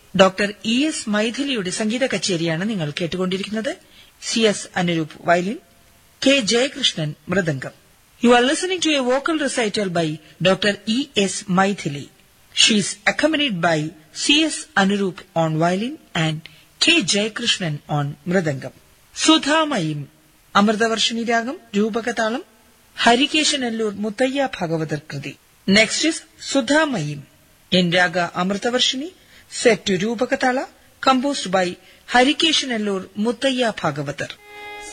Doctor E S മൈഥിലിയുടെ സംഗീത കച്ചേരിയാണ് നിങ്ങൾ കേട്ടുകൊണ്ടിരിക്കുന്നത് C S Anuroop violin K Jayakrishnan mridangam you are listening to a vocal recital by doctor E S Mythili she is accompanied by C S Anuroop on violin and K Jayakrishnan on mridangam സുധാമയും Amritavarshini ragam Rupakatalam Harikesanallur Muthiah Bhagavathar kriti next is Sudhamayi in raga Amritavarshini set to Rupakatala composed by Harikeshanallur Muttaya Bhagavatar.